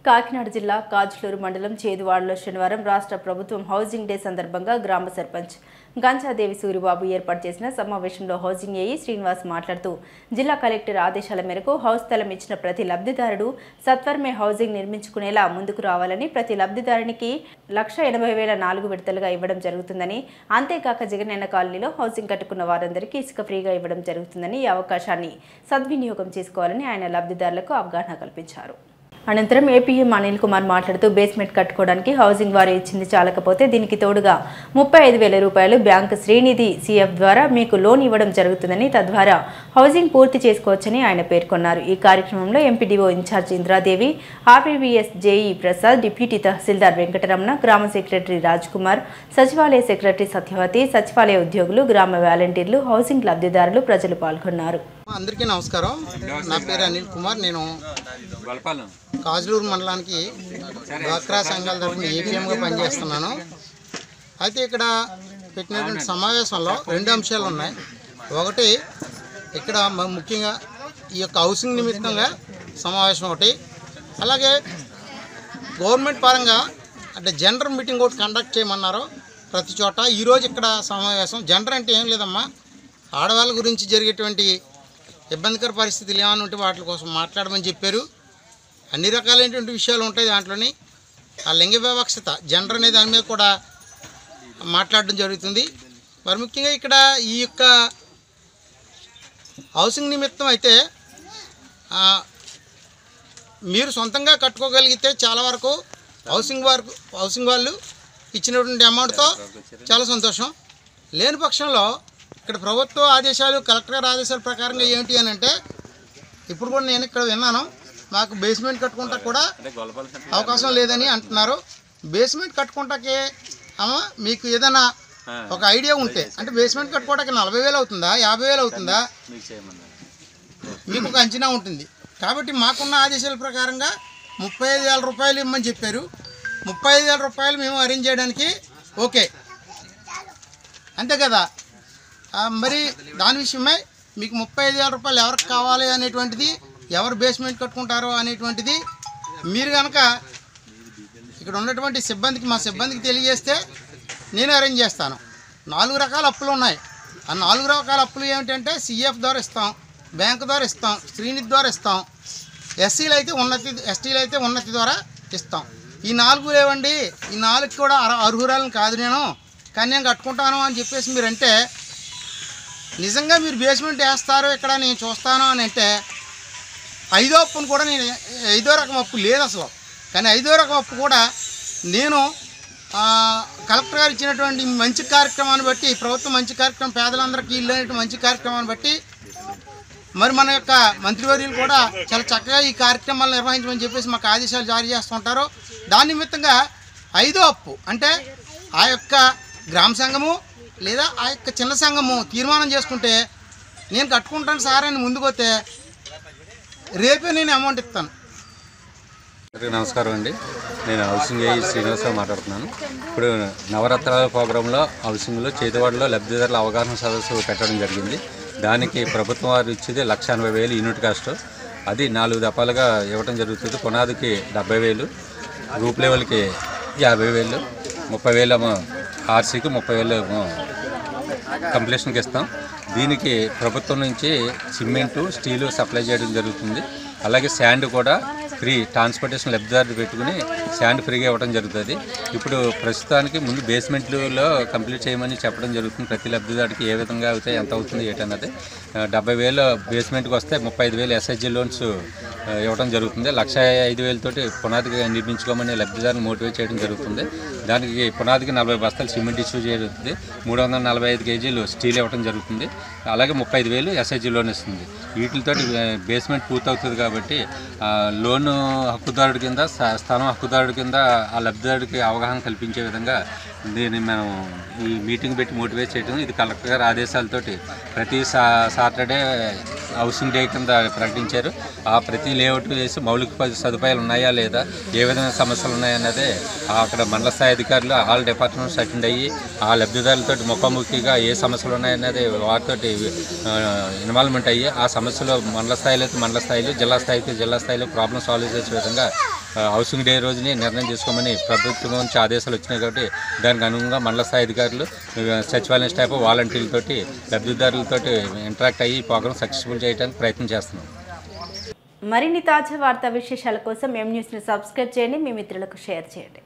కాకినాడ జిల్లా కాజులూరు మండలం చేదువాడలో శనివారం రాష్ట్ర ప్రభుత్వం హౌసింగ్ డే సందర్భంగా గ్రామ సర్పంచ్ గంచాదేవి సూరిబాబు ఏర్పాటు చేసిన సమావేశంలో హౌసింగ్ ఏఈ శ్రీనివాస్ మాట్లాడుతూ జిల్లా కలెక్టర్ ఆదేశాల మేరకు హౌస్ స్థలం ఇచ్చిన ప్రతి లబ్ధిదారుడు సత్వరమే హౌసింగ్ నిర్మించుకునేలా ముందుకు రావాలని ప్రతి లబ్ధిదారునికి లక్ష ఎనభై వేల నాలుగు విడతలుగా ఇవ్వడం జరుగుతుందని అంతేకాక జగనన్న కాలనీలో హౌసింగ్ కట్టుకున్న వారందరికీ ఇసుక ఫ్రీగా ఇవ్వడం జరుగుతుందని ఈ అవకాశాన్ని సద్వినియోగం చేసుకోవాలని ఆయన లబ్ధిదారులకు అవగాహన కల్పించారు అనంతరం ఏపీఎం అనిల్ కుమార్ మాట్లాడుతూ బేస్మెంట్ కట్టుకోవడానికి హౌసింగ్ వారు ఇచ్చింది చాలకపోతే దీనికి తోడుగా ముప్పై ఐదు వేల రూపాయలు బ్యాంకు శ్రీనిధి సిఎఫ్ ద్వారా మీకు లోన్ ఇవ్వడం జరుగుతుందని తద్వారా హౌసింగ్ పూర్తి చేసుకోవచ్చని ఆయన పేర్కొన్నారు ఈ కార్యక్రమంలో MPDO incharge Indradevi RVVS JE Prasad deputy తహసీల్దార్ వెంకటరమణ గ్రామ సెక్రటరీ రాజ్ కుమార్ సచివాలయ సెక్రటరీ సత్యవతి సచివాలయ ఉద్యోగులు గ్రామ వాలంటీర్లు హౌసింగ్ లబ్ధిదారులు ప్రజలు పాల్గొన్నారు అందరికీ నమస్కారం నా పేరు అనిల్ కుమార్ నేను గొలపాలెం కాజులూరు మండలానికి డ్వాక్రా సంఘాల తరఫున ఏపీఎంగా పనిచేస్తున్నాను అయితే ఇక్కడ పెట్టినటువంటి సమావేశంలో రెండు అంశాలు ఉన్నాయి ఒకటి ఇక్కడ మ- ముఖ్యంగా ఈ యొక్క హౌసింగ్ నిమిత్తంగా సమావేశం ఒకటి అలాగే గవర్నమెంట్ పరంగా అంటే జెండర్ మీటింగ్ ఒకటి కండక్ట్ చేయమన్నారు ప్రతి చోట ఈరోజు ఇక్కడ సమావేశం జెండర్ అంటే ఏం లేదమ్మా ఆడవాళ్ళ గురించి జరిగేటువంటి ఇబ్బందికర పరిస్థితులు ఏమైనా ఉంటే వాటి కోసం మాట్లాడమని చెప్పారు అన్ని రకాలైనటువంటి విషయాలు ఉంటాయి దాంట్లోని ఆ లింగ వివక్షత జెండర్ అనే దాని మీద కూడా మాట్లాడడం జరుగుతుంది మరి ముఖ్యంగా ఇక్కడ ఈ యొక్క హౌసింగ్ నిమిత్తం అయితే ఆ, మీరు సొంతంగా కట్టుకోగలిగితే చాలా వరకు హౌసింగ్ వారు హౌసింగ్ వాళ్ళు ఇచ్చినటువంటి అమౌంట్తో చాలా సంతోషం లేని పక్షంలో ఇక్కడ ప్రభుత్వ ఆదేశాలు కలెక్టర్ గారి ఆదేశాల ప్రకారంగా ఏంటి అని అంటే ఇప్పుడు కూడా నేను ఇక్కడ విన్నాను మాకు బేస్మెంట్ కట్టుకుంటా కూడా అవకాశం లేదని అంటున్నారు బేస్మెంట్ కట్టుకుంటాకే అమ్మ మీకు ఏదైనా ఒక ఐడియా ఉంటే అంటే బేస్మెంట్ కట్టుకోవడానికి నలభై వేలు అవుతుందా యాభై వేలు అవుతుందా మీకు చేయమన్నారు మీకు ఒక అంచనా ఉంటుంది కాబట్టి మాకున్న ఆదేశాల ప్రకారంగా ముప్పై ఐదు వేల రూపాయలు ఇమ్మని చెప్పారు ముప్పై ఐదు వేల రూపాయలు మేము అరేంజ్ చేయడానికి ఓకే అంతే కదా ఆ, మరి దాని విషయమై మీకు ముప్పై ఐదు వేల రూపాయలు ఎవరికి కావాలి అనేటువంటిది ఎవరు బేస్మెంట్ కట్టుకుంటారో అనేటువంటిది మీరు కనుక ఇక్కడ ఉన్నటువంటి సిబ్బందికి మా సిబ్బందికి తెలియజేస్తే నేను అరేంజ్ చేస్తాను నాలుగు రకాల అప్పులు ఉన్నాయి ఆ నాలుగు రకాల అప్పులు ఏమిటంటే సిఎఫ్ ద్వారా ఇస్తాం బ్యాంకు ద్వారా ఇస్తాం శ్రీనిధి ద్వారా ఇస్తాం ఎస్సీలు అయితే ఉన్నతి ఎస్టీలు అయితే ఉన్నతి ద్వారా ఇస్తాం ఈ నాలుగు లేవండి ఈ నాలుగు కూడా అర అర్హురాలను కాదు నేను కానీ నేను కట్టుకుంటాను అని చెప్పేసి మీరంటే నిజంగా మీరు బేస్మెంట్ వేస్తారు ఇక్కడ నేను చూస్తాను అని అంటే ఐదో అప్పును కూడా నేను ఐదో రకం అప్పు లేదు అసలు కానీ ఐదో రకం అప్పు కూడా నేను ఆ, కలెక్టర్ గారు ఇచ్చినటువంటి మంచి కార్యక్రమాన్ని బట్టి ప్రభుత్వం మంచి కార్యక్రమం పేదలందరికీ ఇల్లు అనేటువంటి మంచి కార్యక్రమాన్ని బట్టి మరి మన యొక్క మంత్రివర్యులు కూడా చాలా చక్కగా ఈ కార్యక్రమాలు నిర్వహించమని చెప్పేసి మాకు ఆదేశాలు జారీ చేస్తుంటారు దాని నిమిత్తంగా ఐదో అప్పు అంటే ఆ యొక్క గ్రామ సంఘము లేదా ఆ యొక్క చిన్న సంఘము తీర్మానం చేసుకుంటే నేను కట్టుకుంటాను సార్ అని ముందుకు వస్తే రేపే నేను అమౌంట్ ఇస్తాను అందరికీ నమస్కారం అండి నేను హౌసింగ్ ఏ శ్రీనివాసరావు మాట్లాడుతున్నాను ఇప్పుడు నవరత్నాల ప్రోగ్రాంలో హౌసింగ్లో చేతివాడలో లబ్ధిదారుల అవగాహన సదస్సు పెట్టడం జరిగింది దానికి ప్రభుత్వం వారు ఇచ్చేది లక్ష ఎనభై వేలు యూనిట్ కాస్ట్ అది నాలుగు దఫాలుగా ఇవ్వడం జరుగుతుంది పునాదికి డెబ్బై వేలు గ్రూప్ లెవెల్కి యాభై వేలు ముప్పై వేలు ఆర్సీకి ముప్పై వేలు ఏమో కంప్లీషన్కి ఇస్తాం దీనికి ప్రభుత్వం నుంచి సిమెంటు స్టీలు సప్లై చేయడం జరుగుతుంది అలాగే శాండ్ కూడా ఫ్రీ ట్రాన్స్పోర్టేషన్ లబ్ధిదారులు పెట్టుకుని శాండ్ ఫ్రీగా ఇవ్వడం జరుగుతుంది ఇప్పుడు ప్రస్తుతానికి ముందు బేస్మెంట్లో కంప్లీట్ చేయమని చెప్పడం జరుగుతుంది ప్రతి లబ్ధిదారుడికి ఏ విధంగా అయితే ఎంత అవుతుంది ఏంటన్నది ఆ, డెబ్బై వేలు బేస్మెంట్కి వస్తే ముప్పై ఐదు వేలు ఎస్హెచ్జి లోన్స్ ఆ, ఇవ్వడం జరుగుతుంది లక్ష ఐదు వేలతోటి పునాదిగా నిర్మించుకోమని లబ్ధిదారులు మోటివేట్ చేయడం జరుగుతుంది దానికి పునాదికి నలభై బస్తాలు సిమెంట్ ఇష్యూ జరుగుతుంది మూడు వందల నలభై ఐదు కేజీలు స్టీల్ ఇవ్వడం జరుగుతుంది అలాగే ముప్పై ఐదు వేలు ఎస్ఐజీ లోన్ ఇస్తుంది వీటితో బేస్మెంట్ పూర్తవుతుంది కాబట్టి ఆ, లోను హక్కుదారుడి కింద స్థ- స్థలం హక్కుదారుడి కింద ఆ లబ్ధిదారుడికి అవగాహన కల్పించే విధంగా దీన్ని మేము ఈ మీటింగ్ పెట్టి మోటివేట్ చేయడం ఇది కలెక్టర్ గారి ఆదేశాలతోటి ప్రతి సా సాటర్డే హౌసింగ్ డే కింద ప్రకటించారు ఆ ప్రతి లేఅవుట్ వేసి మౌలిక ప- సదుపాయాలు ఉన్నాయా లేదా ఏ విధమైన సమస్యలు ఉన్నాయన్నదే ఆ అక్కడ మండల స్థాయి అధికారులు ఆల్ డిపార్ట్మెంట్స్ అటెండ్ అయ్యి ఆ లబ్ధిదారులతో ముఖాముఖిగా ఏ సమస్యలు ఉన్నాయన్నది వారితోటి ఇన్వాల్వ్మెంట్ అయ్యి ఆ సమస్యలు మండల స్థాయిలో అయితే మండల స్థాయిలో జిల్లా స్థాయికి జిల్లా స్థాయిలో ప్రాబ్లమ్ సాల్వ్ చేసే విధంగా ఆ, హౌసింగ్ డే రోజుని నిర్ణయం తీసుకోమని ప్రభుత్వం నుంచి ఆదేశాలు వచ్చినాయి కాబట్టి దానికి అనుగుణంగా మండల స్థాయి అధికారులు ఆ, సచివాలయం స్టాఫ్ వాలంటీర్లతోటి లబ్ధిదారులతోటి ఇంటరాక్ట్ అయ్యి ఈ ప్రోగ్రామ్ సక్సెస్ఫుల్ చేయడానికి ప్రయత్నం చేస్తున్నాం మరిన్ని తాజా వార్తా విశేషాల కోసం ఎం న్యూస్ని సబ్స్క్రైబ్ చేయండి మీ మిత్రులకు షేర్ చేయండి